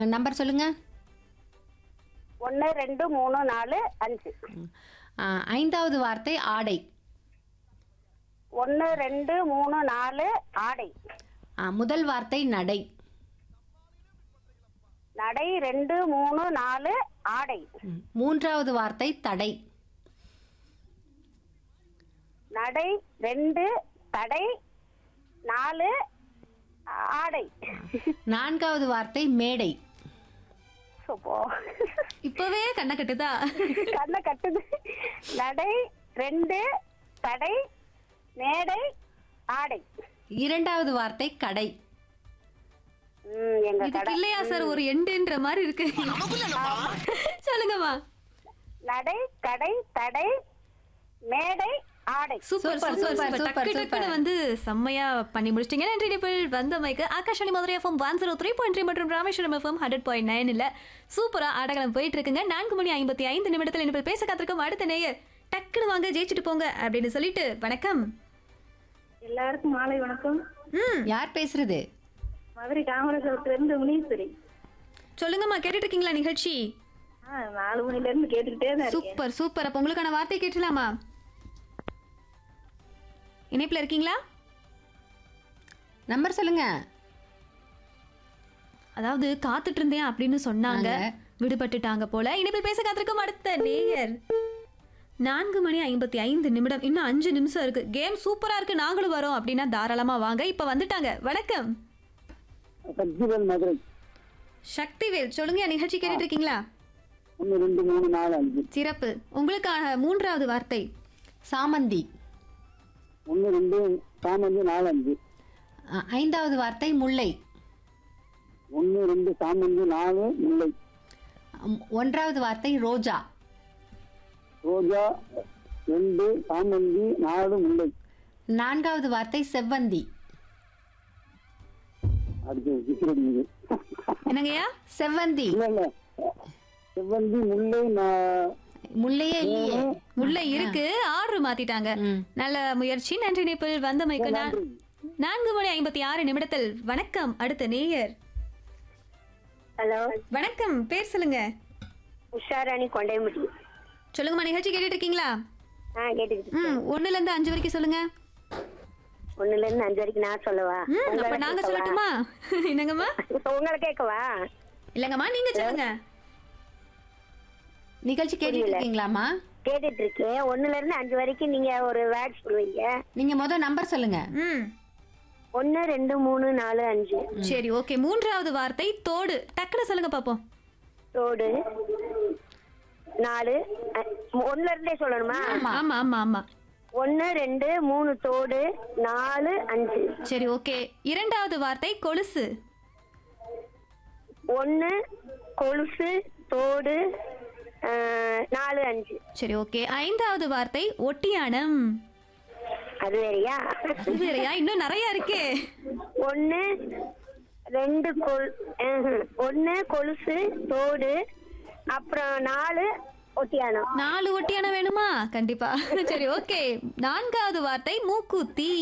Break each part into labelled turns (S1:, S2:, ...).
S1: Number சொல்லுங்க
S2: ஒன்று ரெண்டு மூணு நாலு அஞ்சு
S1: ஆ, ஐந்தாவது வார்த்தை ஆடை
S2: ஒன்று ரெண்டு மூணு நாலு ஆடை
S1: ஆ, முதல் வார்த்தை நடை
S2: நடை ரெண்டு மூணு நாலு ஆடை
S1: ம், மூன்றாவது வார்த்தை தடை
S2: நடை ரெண்டு தடை நாலு ஆடை
S1: நான்காவது வார்த்தை மேடை
S2: சோப்போ
S3: இப்பவே கண்ணை கட்டுதா
S2: கண்ணை கட்டுது நடை ரெண்டு தடை மேடை ஆடை
S1: இரண்டாவது வார்த்தை கடை
S2: ம், எங்க
S3: இதுக்கு
S2: கடை
S3: இல்லையா சார் ஒரு எண்டுன்ற மாதிரி இருக்கு சொல்லுங்கம்மா
S2: நடை கடை தடை மேடை ஆடை
S3: super
S1: super,
S3: super
S1: super,
S3: super
S1: super,
S3: டக்கு டக்குன்னு
S1: சூப்பர்.
S3: வந்து செம்மையா பண்ணி முடிச்சிட்டீங்க நன்றி நிபிள் வந்த மைக்கு Akashvani Madurai FM one zero three point three மற்றும் Rameswaram FM hundred point nine இல்ல சூப்பரா ஆடகளம் போயிட்டு இருக்குங்க நான்கு மணி ஐம்பத்தி ஐந்து நிமிடத்தில் நிபிள் பேச காத்திருக்கும் அடுத்த நேயர் டக்குன்னு வாங்க ஜெயிச்சுட்டு போங்க அப்படின்னு சொல்லிட்டு வணக்கம்
S4: எல்லாருக்கும் மாலை வணக்கம்
S3: ம்
S1: யார் பேசுறது
S4: மதுரை காமராஜபுரத்துல இருந்து முனீஸ்வரி
S3: சொல்லுங்கம்மா கேட்டுட்டு இருக்கீங்களா நிகழ்ச்சி
S4: ஆ நாலு மணில இருந்து கேட்டுக்கிட்டே தான் இருக்கேன்
S3: சூப்பர் சூப்பர் அப்ப உங்களுக்கான வார்த்தை கேட்டலாமா இணைப்புல இருக்கீங்களா
S1: நம்பர் சொல்லுங்க
S3: அதாவது காத்துட்டு இருந்தேன் அப்படின்னு சொன்னாங்க
S1: நாங்க.
S3: விடுபட்டுட்டாங்க போல இனிமேல் பேச காத்திருக்கும் அடுத்த நேயர் நான்கு மணி ஐம்பத்தி ஐந்து நிமிடம் இன்னும் அஞ்சு நிமிஷம் இருக்கு கேம் சூப்பரா இருக்கு நாங்களும் வரோம் அப்படின்னா தாராளமா வாங்க இப்ப வந்துட்டாங்க வணக்கம்
S5: சக்திவேல் மதுரை
S3: சக்திவேல் சொல்லுங்க நிகழ்ச்சி கேட்டுட்டு இருக்கீங்களா
S5: ஒன்று ரெண்டு மூணு நாலு அஞ்சு
S3: சிறப்பு உங்களுக்கான மூன்றாவது வார்த்தை
S1: சாமந்தி
S5: ஒன்று ரெண்டு சாமந்தி நாலு அஞ்சு
S1: ஆ, ஐந்தாவது வார்த்தை முல்லை
S5: ஒன்று ரெண்டு சாமந்தி நாலு முல்லை
S1: ம், ஒன்றாவது வார்த்தை ரோஜா
S5: ரோஜா ரெண்டு சாமந்தி நாலு முல்லை
S1: நான்காவது வார்த்தை செவ்வந்தி
S5: அடுத்து விசிறடிக்குது
S3: என்னங்கய்யா
S1: செவ்வந்தி
S5: இல்லை இல்லை செவ்வந்தி முல்லை நா-
S1: முல்லையே இல்லையே
S3: உள்ள இருக்கு ஆர்டர் மாத்திட்டாங்க
S1: ம்.
S3: நல்ல முயற்சி நன்றி நிப்பிள் வந்த மைக்கு நான் நான்கு மணி ஐம்பத்தி ஆறு நிமிடத்தில் வணக்கம் அடுத்த நேயர்
S2: ஹலோ
S3: வணக்கம் பேர் சொல்லுங்க
S2: உஷாராணி கொண்டைமுடி
S3: சொல்லுங்கம்மா நிகழ்ச்சி கேட்டுட்டு இருக்கீங்களா
S2: ஆ கேட்டுக்கிட்டு
S3: ம் ஒண்ணுல இருந்து அஞ்சு வரைக்கும் சொல்லுங்க
S2: ஒண்ணுல இருந்து அஞ்சு வரைக்கும் நான் சொல்லவா
S3: ம்
S2: உங்களை
S3: அப்ப நாங்க
S2: கேட்கவா?
S3: சொல்லட்டுமா என்னங்கம்மா
S2: உங்களை கேட்கவா
S3: இல்லங்கம்மா நீங்க சொல்லுங்க
S1: நிகழ்ச்சி கேட்டுட்டு இருக்கீங்களாமா
S2: கேட்டுட்டு இருக்கேன் ஒண்ணுல இருந்து அஞ்சு வரைக்கும் நீங்க ஒரு வேர்ட் சொல்லுவீங்க
S1: நீங்க முத நம்பர் சொல்லுங்க
S3: ம்
S2: ஒன்னு ரெண்டு மூணு நாலு அஞ்சு
S3: சரி ஓகே மூன்றாவது வார்த்தை தோடு டக்குனு சொல்லுங்க பாப்போம்
S2: தோடு நாலு அ, ஒண்ணுல இருந்தே சொல்லணுமா
S3: ஆமா ஆமா ஆமா
S2: ஒன்னு ரெண்டு மூணு தோடு நாலு அஞ்சு
S3: சரி ஓகே இரண்டாவது வார்த்தை கொலுசு
S2: ஒன்னு கொலுசு தோடு ஆ, நாலு அஞ்சு
S3: சரி ஓகே ஐந்தாவது வார்த்தை ஒட்டியானம்
S2: அது வேறயா
S3: இது வேறயா இன்னும் நிறைய இருக்கே
S2: ஒன்னு ரெண்டு கொல் ஆஹ், ஒன்னு கொலுசு தோடு அப்புறம் நாலு ஒட்டியானம்
S3: நாலு ஒட்டியானம் வேணுமா கண்டிப்பா சரி ஓகே நான்காவது வார்த்தை மூக்குத்தி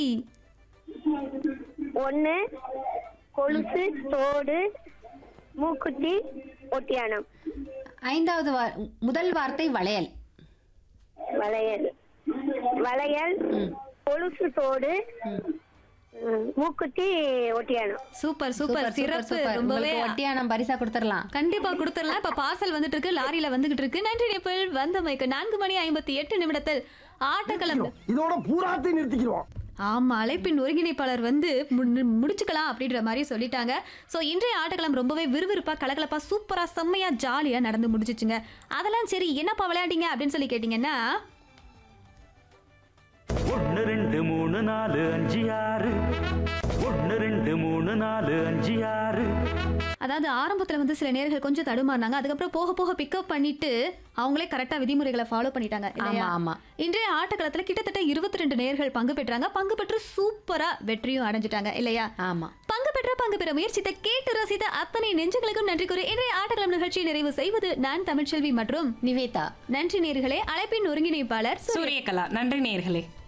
S2: ஒன்னு கொலுசு தோடு மூக்குத்தி ஒட்டியானம்
S1: ஐந்தாவது வா- முதல் வார்த்தை வளையல்
S2: வளையல் வளையல் கொலுசு தோடு ம், மூக்குத்தி ஒட்டியானம்
S3: சூப்பர் சூப்பர் சிறப்பு ரொம்பவே
S1: உங்களுக்கு ஒட்டியானம் பரிசா கொடுத்துடலாம்
S3: கண்டிப்பா கொடுத்துடலாம் இப்ப பார்சல் வந்துட்டு இருக்கு லாரியில வந்துகிட்டு இருக்கு நன்றி நேபிள் வந்த மைக்கு நான்கு மணி ஐம்பத்தி எட்டு நிமிடத்தில் ஆட்டக்களம்
S6: இதோட பூராத்தையும் நிறுத்திக்கிறோம்
S3: ஆமா அழைப்பின் ஒருங்கிணைப்பாளர் வந்து முடி- முடிச்சுக்கலாம் அப்படின்ற மாதிரி சொல்லிட்டாங்க ஸோ இன்றைய ஆட்டக்களம் ரொம்பவே விறுவிறுப்பா கலகலப்பா சூப்பரா செம்மையா ஜாலியா நடந்து முடிச்சிச்சுங்க அதெல்லாம் சரி என்னப்பா விளையாட்டீங்க அப்படின்னு சொல்லி கேட்டீங்கன்னா
S7: ஒன்று ரெண்டு மூணு நாலு அஞ்சு ஆறு ஒன்று ரெண்டு மூணு நாலு அஞ்சு ஆறு
S3: அதாவது ஆரம்பத்துல வந்து சில நேர்கள் கொஞ்சம் தடுமாறினாங்க அதுக்கப்புறம் போக போக பிக்கப் பண்ணிட்டு அவங்களே கரெக்டா விதிமுறைகளை ஃபாலோ பண்ணிட்டாங்க இல்லையா?
S1: ஆமா, ஆமா.
S3: இன்றைய ஆட்டக்களத்துல கிட்டத்தட்ட இருபத்தி ரெண்டு நேர்கள் பங்கு பெற்றாங்க பங்கு பெற்று சூப்பரா வெற்றியும் அடைஞ்சிட்டாங்க இல்லையா
S1: ஆமா
S3: பங்கு பெற்ற பங்கு பெற முயற்சித்த கேட்டு ரசித்த அத்தனை நெஞ்சுகளுக்கும் நன்றி கூறி இன்றைய ஆட்டக்களம் நிகழ்ச்சியை நிறைவு செய்வது நான் தமிழ்ச்செல்வி மற்றும்
S1: நிவேதா
S3: நன்றி நேர்களே அழைப்பின் ஒருங்கிணைப்பாளர் சூரிய
S8: சூரியகலா நன்றி நேர்களே